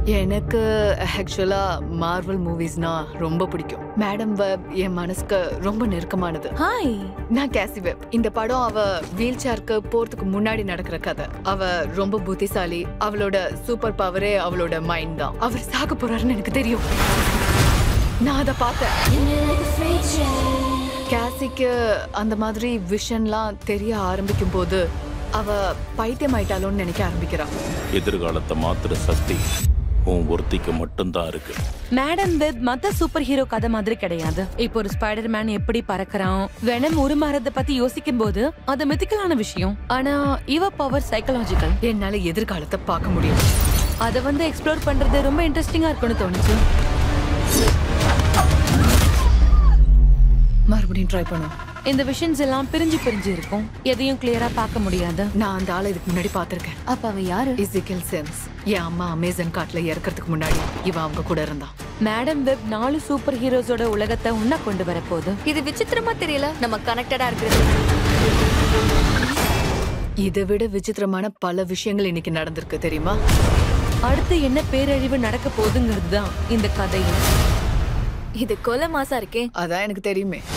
எனக்கு ஆக்சுவலா மார்வல் மூவிஸ்னா ரொம்ப பிடிக்கும் மேடம் வெப் என் மனசுக்கு ரொம்ப நெருக்கமானது ஹாய் நான் கேசி வெப் இந்த படம் அவ வீல் சேருக்கு போறதுக்கு முன்னாடி நடக்கிற கதை அவ ரொம்ப புத்திசாலி அவளோட சூப்பர் பவரே அவளோட மைண்ட் தான் அவர் சாக போறாருன்னு எனக்கு தெரியும் நான் அதை பார்த்தேன் கேசிக்கு அந்த மாதிரி விஷன்லாம் தெரிய ஆரம்பிக்கும் போது அவ பைத்தியம் ஆயிட்டாலோன்னு நினைக்க ஆரம்பிக்கிறா எதிர்காலத்தை மாத்துற சக்தி உன் ஒருத்திக்கு மட்டும்தான் இருக்கு மேடம் வெப் மத்த சூப்பர் ஹீரோ கதை மாதிரி கிடையாது இப்போ ஒரு ஸ்பைடர் மேன் எப்படி பறக்கறான் வெனம் உருமாறத பத்தி யோசிக்கும் போது அது மித்திக்கலான விஷயம் ஆனா இவ பவர் சைக்கலாஜிக்கல் என்னால எதிர்காலத்தை பார்க்க முடியும் அத வந்து எக்ஸ்ப்ளோர் பண்றது ரொம்ப இன்ட்ரெஸ்டிங்கா இருக்கும்னு தோணுச்சு மறுபடியும் ட்ரை பண்ணும் இந்த விஷன்ஸ் எல்லாம் பிரிஞ்சு பிரிஞ்சு இருக்கும் எதையும் கிளியரா பார்க்க முடியாது நான் அந்த ஆளை இதுக்கு முன்னாடி பார்த்திருக்கேன் அப்ப அவ யாரு இசிக்கல் சென்ஸ் என் அம்மா அமேசான் காட்டுல இறக்கறதுக்கு முன்னாடி இவன் அவங்க கூட இருந்தான் மேடம் வெப் நாலு சூப்பர் ஹீரோஸோட உலகத்தை உன்ன கொண்டு வர போகுது இது விசித்திரமா தெரியல நம்ம கனெக்டடா இருக்கிறது இதை விட விசித்திரமான பல விஷயங்கள் இன்னைக்கு நடந்திருக்கு தெரியுமா அடுத்து என்ன பேரழிவு நடக்க போகுதுங்கிறது தான் இந்த கதையும் இது கொலை மாசா இருக்கே அதான் எனக்கு தெரியுமே